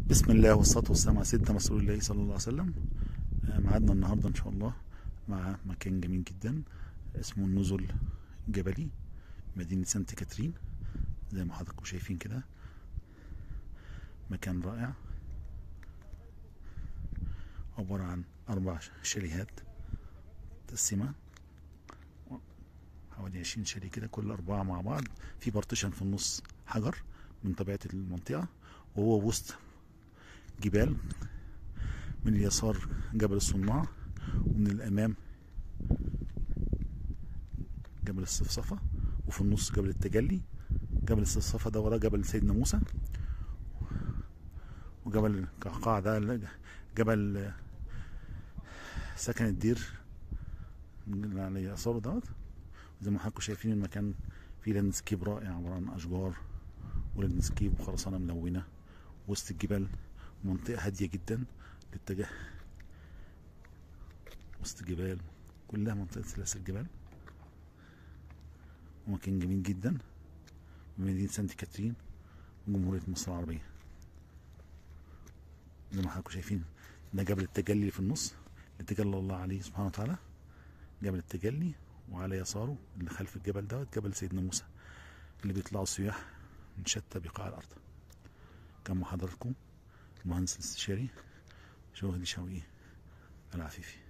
بسم الله والصلاة والسلام على سيدنا رسول الله صلى الله عليه وسلم آه، ميعادنا النهاردة إن شاء الله مع مكان جميل جدا اسمه النزل الجبلي مدينة سانت كاترين زي ما حضراتكم شايفين كده مكان رائع عبارة عن أربع شاليهات متقسمة حوالي عشرين شاليه كده كل أربعة مع بعض في بارتيشن في النص حجر من طبيعة المنطقة وهو وسط جبال من اليسار جبل الصناع ومن الأمام جبل الصفصفة وفي النص جبل التجلي جبل الصفصفة ده وراه جبل سيدنا موسى وجبل القعقاع ده جبل سكن الدير اللي على يساره دوت زي ما حضراتكم شايفين المكان فيه لاندسكيب رائع عبارة عن أشجار ولاندسكيب وخرسانة ملونة وسط الجبال منطقة هادية جدا للاتجاه وسط جبال كلها منطقة سلاسل الجبال ومكان جميل جدا مدينة سانت كاترين جمهورية مصر العربية زي ما حضراتكم شايفين ده جبل التجلي في النص اللي تجلى الله عليه سبحانه وتعالى جبل التجلي وعلى يساره اللي خلف الجبل دوت جبل سيدنا موسى اللي بيطلعوا السياح من شتى بقاع الأرض كان مع حضراتكم المهندس الاستشاري شوهدي شوقي العفيفي